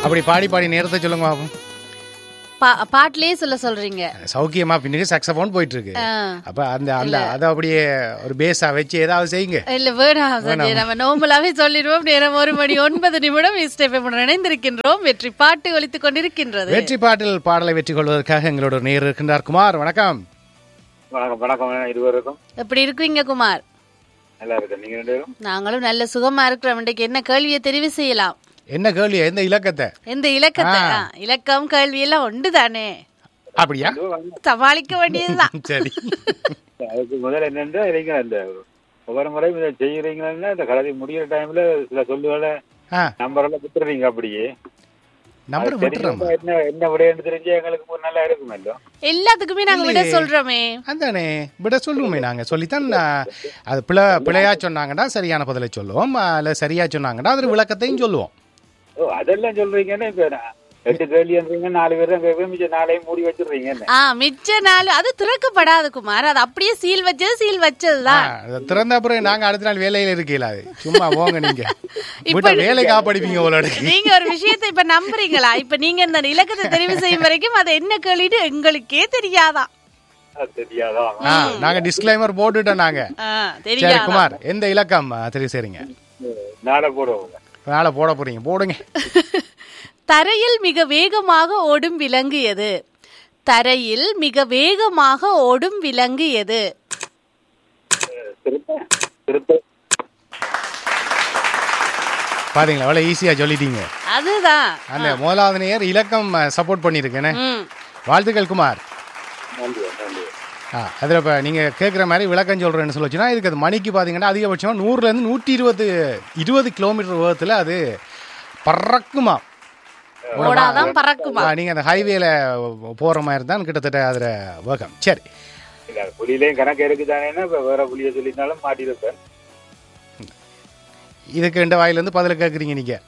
அப்படி பாடி பாடி நேரத்தை சொல்லுங்க பாப்போம் பா- பாட்டிலே சொல்ல சொல்றீங்க சௌக்கியமா பின்னுக்கு சக்ஸபோன் போயிட்டு இருக்கு ஆ. அப்ப அந்த அந்த அதை அப்படியே ஒரு பேஸா வச்சு ஏதாவது செய்யுங்க இல்ல வேணாம் சஞ்சய் நம்ம நோம்பலாவே சொல்லிடுவோம் நேரம் ஒரு மணி ஒன்பது நிமிடம் இஸ்டேஃபம் இணைந்திருக்கின்றோம் வெற்றி பாட்டு ஒலித்துக் கொண்டிருக்கின்றது வெற்றி பாட்டில் பாடலை வெற்றி கொள்வதற்காக எங்களோட ஒரு நேர் இருக்கின்றார் குமார் வணக்கம் வணக்கம் வணக்கம் இருவருக்கும் எப்படி இருக்கீங்க குமார் நல்லா இருக்கு நீங்க ரெண்டு பேரும் நாங்களும் நல்ல சுகமா இருக்கிறோம் இன்றைக்கு என்ன கேள்வியை தெரிவு செய்யலாம் என்ன கேள்வி எந்த இலக்கத்தை எந்த இலக்கத்தை ஆ, இலக்கம் கேள்வி எல்லாம் உண்டு தானே அப்படியா சமாளிக்க வேண்டியதுதான் சரி அதுக்கு முதல்ல என்னன்னா நீங்க இந்த ஒவ்வொரு முறையும் இதை செய்யறீங்கன்னா இந்த கலதி முடியிற டைம்ல சில சொல்லுகளை ஆ நம்பர் எல்லாம் விட்டுறீங்க அப்படியே நம்பர் அது விட்டுறோம் தெரிஞ்சா என்ன என்ன விடைன்னு தெரிஞ்சு எங்களுக்கு ஒரு நல்லா இருக்குமല്ലോ எல்லாத்துக்குமே நாங்க விட சொல்றோமே அதானே விட சொல்லுவோமே நாங்க சொல்லித்தான் நான் அது பிழை பிழையா சொன்னாங்கன்னா சரியான பதிலை சொல்லுவோம் அல்ல சரியா சொன்னாங்கன்னா அது விளக்கத்தையும் சொல்லுவோம் ஓ அதெல்லாம் சொல்றீங்கன்னா இப்ப நான் எட்டு கேள்வின்றீங்க நாலு பேர் தான் கேட்பேன் மிச்சம் நாளையும் மூடி வச்சிடுறீங்க என்ன ஆ மிச்ச நாள் அது திறக்கப்படாது குமார் அது அப்படியே சீல் வச்சது சீல் வச்சதுதான் ஆ, அது திறந்த அப்புறம் நாங்க அடுத்த நாள் வேலையில இருக்கல அது சும்மா போங்க நீங்க இப்ப விட்டா வேலை காப்பாடிப்பீங்க உங்களோட நீங்க ஒரு விஷயத்தை இப்ப நம்புறீங்களா இப்ப நீங்க இந்த இலக்கத்தை தெரிவு செய்யும் வரைக்கும் அது என்ன கேள்விட்டு எங்களுக்கே தெரியாதான் அது தெரியாதா ஆ, நாங்க டிஸ்க்ளைமர் போட்டுட்டோம் நாங்க ஆ, சரி தெரியாதா குமார் எந்த இலக்கம் ஆ, தெரிவு செய்றீங்க நாளை போடுவோம் நாளை போட போறீங்க போடுங்க தரையில் மிக வேகமாக ஓடும் விலங்கு எது தரையில் மிக வேகமாக ஓடும் விலங்கு எது திருப்ப திருப்ப பாத்தீங்களா அவ்வளவு ஈஸியா சொல்லிட்டீங்க அதுதான் அந்த முதலாவது நேர் இலக்கம் சப்போர்ட் பண்ணிருக்கேனே ம். வாழ்த்துக்கள் குமார் நன்றி நன்றி ஆ அதில் இப்போ நீங்கள் கேட்குற மாதிரி விளக்கம் சொல்கிறேன்னு சொல்லிச்சுன்னா இதுக்கு அது மணிக்கு பார்த்தீங்கன்னா அதிகபட்சமாக நூறுலேருந்து நூற்றி இருபது இருபது கிலோமீட்டர் வேகத்தில் அது பறக்குமா ஓடாதான் பறக்குமா நீங்கள் அந்த ஹைவேல போகிற மாதிரி தான் கிட்டத்தட்ட அதில் வேகம் சரி இல்ல புலியிலையும் கணக்கு இருக்குதானேன்னா இப்ப வேற புலியை சொல்லினாலும் மாட்டிருப்பேன் இதுக்கு ரெண்டு வாயிலேருந்து பதில் கேட்குறீங்க நீங்கள்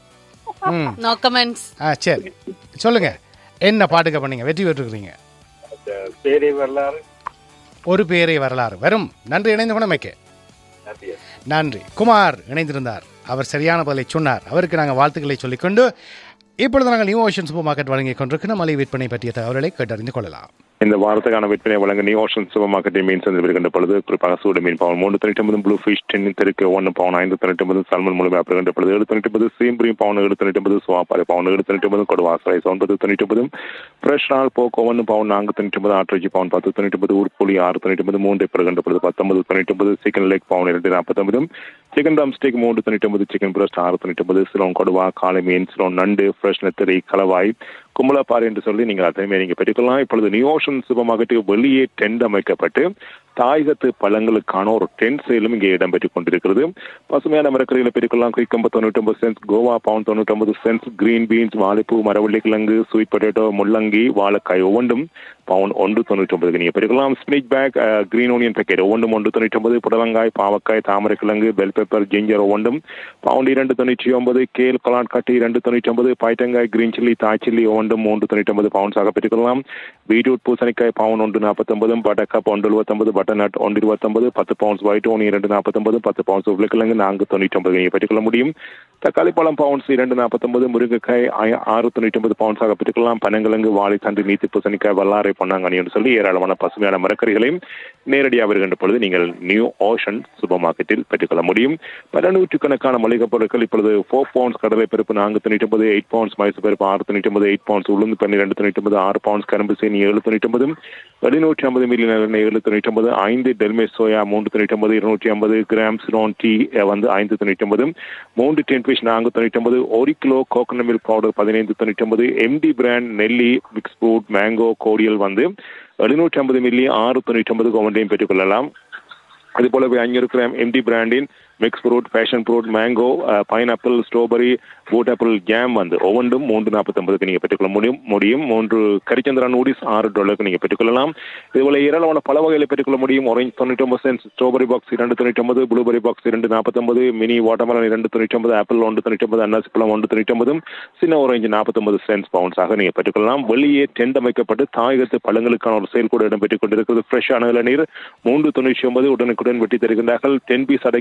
ம் நோ கமெண்ட்ஸ் ஆ சரி சொல்லுங்கள் என்ன பாட்டுக்க பண்ணீங்க வெற்றி பெற்றுக்கிறீங்க அந்த பேரை வரலாறு ஒரு பேரை வரலாறு வரும் நன்றி இணைந்து குணமைக்கு நன்றி நன்றி குமார் இணைந்திருந்தார் அவர் சரியான பதிலை சொன்னார் அவருக்கு நாங்கள் வாழ்த்துக்களை சொல்லிக்கொண்டு இப்பொழுது நாங்கள் நியூ ஓஷன் சூப்பர் மார்க்கெட் வழங்கிக் கொண்டிருக்கிற மலை விற்பனை பற்றிய தகவல்களை கேட்டறிந்து கொள்ளலாம் இந்த வாரத்துக்கான விற்பனை வழங்க நியூ ஓஷன் சூப்பர் மார்க்கெட்டில் மீன் சந்தை வருகின்ற பொழுது குறிப்பாக சூடு மீன் பவுன் மூன்று தொண்ணூற்றி ஒன்பது ப்ளூ ஃபிஷ் டென் தெருக்கு ஒன்று பவுன் ஐந்து தொண்ணூற்றி ஒன்பது சல்மன் முழுமை வருகின்ற பொழுது ஏழு தொண்ணூற்றி ஒன்பது சீம்பரியும் பவுன் ஏழு தொண்ணூற்றி ஒன்பது சுவாப்பாறை பவுன் ஏழு தொண்ணூற்றி ஒன்பது கொடுவாஸ் ரைஸ் ஒன்பது தொண்ணூற்றி ஒன்பது ஃப்ரெஷ் நாள் போக்கு ஒன்று பவுன் நான்கு தொண்ணூற்றி ஒன்பது ஆட்ரஜி பவுன் பத்து தொண்ணூற்றி ஒன்பது உருப்புளி ஆறு தொண்ணூற்றி ஒன்பது மூன்று பெறுகின்ற பொழுது பத்தொன்பது தொண்ணூற்றி ஒன்பது சிக்கன் லெக் பவுன் இரண்டு நாற்பத்தொன்பது சிக்கன் ரம் ஸ்டேக் மூன்று தொண்ணூற்றி ஒன்பது சிக்கன் பிரஸ்ட் ஆறு தொண்ணூற்றி ஒன்பது சிலோன் கொடுவா காலை மீன் சிலோன் நண்டு ஃப்ரெஷ் நெத்தரி கலவாய் கும்பலப்பாறை என்று சொல்லி நீங்கள் அத்தனையுமே நீங்க பெற்றுக்கொள்ளலாம் இப்பொழுது நியூ ஓஷன் சூப்பர் மார்க்கெட்டுக்கு வெளியே டென்ட் அமைக்கப்பட்டு தாயகத்து பழங்களுக்கான ஒரு டென்ட் சேலும் இங்கே இடம்பெற்றுக் கொண்டிருக்கிறது பசுமையான மரக்கறிகளை பெற்றுக்கொள்ளலாம் குயிக்கம்பு தொண்ணூற்றி ஒன்பது சென்ஸ் கோவா பவுன் தொண்ணூற்றி ஒன்பது சென்ஸ் கிரீன் பீன்ஸ் வாழைப்பூ மரவள்ளி கிழங்கு ஸ்வீட் பொட்டேட்டோ முள்ளங்கி வாழைக்காய் ஒவ்வொன்றும் பவுன் ஒன்று தொண்ணூற்றி ஒன்பதுக்கு நீங்கள் பெற்றுக்கொள்ளலாம் spinach pack green onion packet ஒவ்வொன்றும் ஒன்று தொண்ணூற்றி ஒன்பது புடலங்காய் பாவக்காய் தாமரை கிழங்கு பெல் பெப்பர் ஜிஞ்சர் ஒவ்வொன்றும் பவுண்ட் இரண்டு தொண்ணூற்றி ஒன்பது கேல் கலாட் கட்டி இரண்டு தொண்ணூற்றி ஒன்பது பாய்டங்காய் கிரீன் சில்லி தாய் சில்லி ஒவ்வொன்றும் மூன்று தொண்ணூற்றி ஒன்பது பவுன்ஸாக பெற்றுக்கொள்ளலாம் பீட்ரூட் பூசணிக்காய் பவுன் ஒன்று நாற்பத்தொன்பது பட்டக்கப் ஒன்று எழுபத்தொன்பது பட்டர் நட் ஒன்று இருபத்தொன்பது பத்து பவுன்ஸ் ஒயிட் ஓனி இரண்டு நாற்பத்தொன்பது பத்து பவுன்ஸ் உருளைக்கிழங்கு நான்கு தொண்ணூற்றி ஒன்பது நீங்கள் பெற்றுக்கொள்ள முடியும் தக்காளி பழம் பவுன்ஸ் இரண்டு நாற்பத்தொன்பது முருங்கைக்காய் ஆய- ஆறு தொண்ணூற்றி ஒன்பது பவுன்ஸாக பெற்றுக்கொள்ளலாம் பனங்கிழங்கு வாழைத்தண்டு நீத்தி பூசணிக்காய் வல்லாரை பொன்னாங்கனி என்று சொல்லி ஏராளமான பசுமையான மரக்கறிகளையும் நேரடியாக வருகின்ற பொழுது நீங்கள் நியூ ஓஷன் சூப்பர் மார்க்கெட்டில் பெற்றுக்கொள்ள முடியும் பல நூற்றுக்கணக்கான மளிகை பொருட்கள் இப்பொழுது ஃபோர் பவுன்ஸ் கடலை பருப்பு நான்கு தொண்ணூற்றி ஒன்பது எயிட் பவுன்ஸ் மைசூர் பருப்பு ஆறு தொண்ணூற்றி ஒன்பது எயிட் பவுன்ஸ் உளுந்து பன்னிரெண்டு தொண்ணூற்றி ஒன்பது ஆறு பவுன்ஸ் கரும்பு சீனி ஏழு தொண்ணூற்றி ஒன்பது எழுநூற்றி ஐம்பது மில்லி நல்லெண்ணெய் ஏழு தொண்ணூற்றி ஒன்பது ஐந்து டெல்மே சோயா மூன்று தொண்ணூற்றி ஒன்பது இருநூற்றி ஐம்பது கிராம் சிரோன் டீ அஹ், வந்து ஐந்து தொண்ணூற்றி ஒன்பது மூன்று டென் ஃபிஷ் நான்கு தொண்ணூற்றி ஒன்பது ஒரு கிலோ கோகனட் மில்க் பவுடர் பதினைந்து தொண்ணூற்றி ஒன்பது எம்டி பிராண்ட் நெல்லி மிக்ஸ் ஃப்ரூட் மேங்கோ கோடியல் வந்து எழுநூற்றி ஐம்பது மில்லி ஆறு தொண்ணூற்றி ஒன்பது ஒவ்வொன்றையும் பெற்றுக்கொள்ளலாம் அது போலவே அஞ்சூறு கிராம் எம்டி பிராண்டின் mix fruit passion fruit mango pineapple strawberry பூட் ஆப்பிள் ஜாம் வந்து ஒவ்வொன்றும் மூன்று நாற்பத்தொன்பதுக்கு நீங்கள் பெற்றுக்கொள்ள முடியும் முடியும் மூன்று கரிச்சந்திரா நூடிஸ் ஆறு டாலருக்கு நீங்கள் பெற்றுக்கொள்ளலாம் இதுபோல ஏராளமான பல வகைகளை பெற்றுக்கொள்ள முடியும் ஆரஞ்சு தொண்ணூற்றி ஒன்பது சென்ஸ் ஸ்ட்ராபெரி பாக்ஸ் இரண்டு தொண்ணூற்றி ஒன்பது ப்ளூபெரி பாக்ஸ் இரண்டு நாற்பத்தொன்பது மினி வாட்டர்மெலன் இரண்டு தொண்ணூற்றி ஒன்பது ஆப்பிள் ஒன்று தொண்ணூற்றி ஒன்பது அன்னாசி பழம் ஒன்று தொண்ணூற்றி ஒன்பது சின்ன ஆரஞ்சு நாற்பத்தொன்பது சென்ஸ் பவுன்ஸாக நீங்கள் பெற்றுக்கொள்ளலாம் வெளியே டென்ட் அமைக்கப்பட்டு தாயகத்து பழங்களுக்கான ஒரு செயல் கூட இடம்பெற்றுக் கொண்டிருக்கிறது ஃப்ரெஷ்ஷான இளநீர் மூன்று தொண்ணூற்றி ஒன்பது உடனுக்குடன் வெட்டி தருகின்றார்கள் டென் பீஸ் அடங்கிய இளநீர்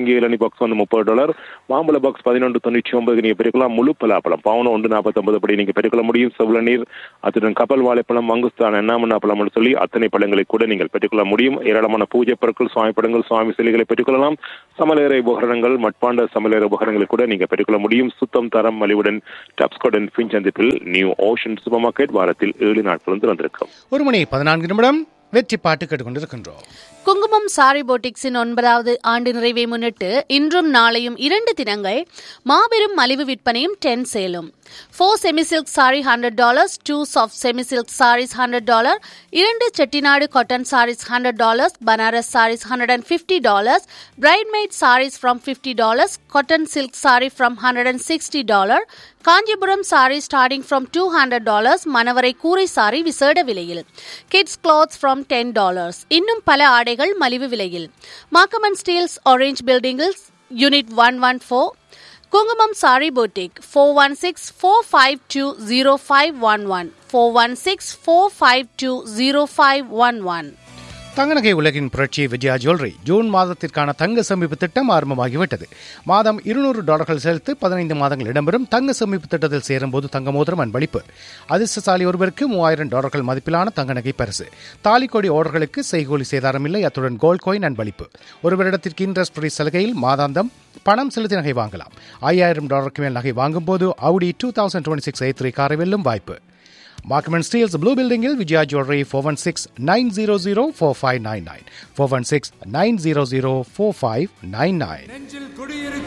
பாக்ஸ் வந்து முப்பது டாலர் மாம்பழ பாக்ஸ் பதினொன்று தொண்ணூற்றி ஒன்பது நீங்க பெருக்கலாம் முழு பலாப்பழம் பவுன் ஒன்று நாற்பத்தொன்பது படி நீங்க பெருக்கல முடியும் செவ்வள நீர் அத்துடன் கப்பல் வாழைப்பழம் மங்குஸ்தான் எண்ணாமண்ணா பழம்னு சொல்லி அத்தனை பழங்களை கூட நீங்கள் பெற்றுக்கொள்ள முடியும் ஏராளமான பூஜை பொருட்கள் சுவாமி படங்கள் சுவாமி சிலைகளை பெற்றுக்கொள்ளலாம் சமலேற உபகரணங்கள் மட்பாண்ட சமலேற உபகரணங்களை கூட நீங்க பெற்றுக்கொள்ள முடியும் சுத்தம் தரம் மலிவுடன் டப்ஸ்கோடன் பின் சந்திப்பில் நியூ ஓஷன் சூப்பர் மார்க்கெட் வாரத்தில் ஏழு நாட்களும் திறந்திருக்கும் ஒரு மணி பதினான்கு நிமிடம் வெற்றி பாட்டு கேட்டுக்கொண்டிருக்கின்றோம் குங்குமம் சாரி போட்டிக்ஸின் ஒன்பதாவது ஆண்டு நிறைவை முன்னிட்டு இன்றும் நாளையும் இரண்டு தினங்கள் மாபெரும் மலிவு விற்பனையும் டென் சேலும் four semi silk sari hundred dollars two soft semi silk saris hundred dollar இரண்டு Chettinad cotton saris hundred dollars Banaras saris hundred and fifty dollars bridesmaid saris from fifty dollars cotton silk sari from hundred and sixty dollar Kanchipuram sari starting from two hundred dollars மணவரை கூரை சாரி விசேட விலையில் kids clothes from ten dollars இன்னும் பல ஆடைகள் மலிவு விலையில் மாக்கமன் ஸ்டீல்ஸ் ஆரஞ்ச் பில்டிங்கில் unit one one four Kumkumam sari boutique four one six four five two zero five one one four one six four five two zero five one one தங்கநகை உலகின் புரட்சி Vijaya jewellery June மாதத்திற்கான தங்க சேமிப்பு திட்டம் ஆரம்பமாகிவிட்டது மாதம் இருநூறு டாலர்கள் செலுத்து பதினைந்து மாதங்கள் இடம்பெறும் தங்க சேமிப்பு திட்டத்தில் சேரும்போது தங்க மோதிரம் அன்பளிப்பு அதிர்ஷ்டசாலி ஒருவருக்கு மூவாயிரம் டாலர்கள் மதிப்பிலான தங்க நகை பரிசு தாலிக்கொடி ஓடர்களுக்கு செய்கூலி சேதாரம் இல்லை அத்துடன் கோல்ட் கோயின் அன்பளிப்பு ஒரு வருடத்திற்கு இன்ட்ரெஸ்ட் ஃப்ரீ சலுகையில் மாதாந்தம் பணம் செலுத்தி நகை வாங்கலாம் ஐயாயிரம் டாலருக்கு மேல் நகை வாங்கும்போது Audi two thousand twenty six eight three காரை வெல்லும் வாய்ப்பு மார்க்மெண்ட் ஸ்டீல்ஸ் ப்ளூ பில்டிங்கில் Vijaya jewellery four one six nine zero zero four five nine nine four one six nine zero zero four five nine nine நெஞ்சில் குடியிருக்கும்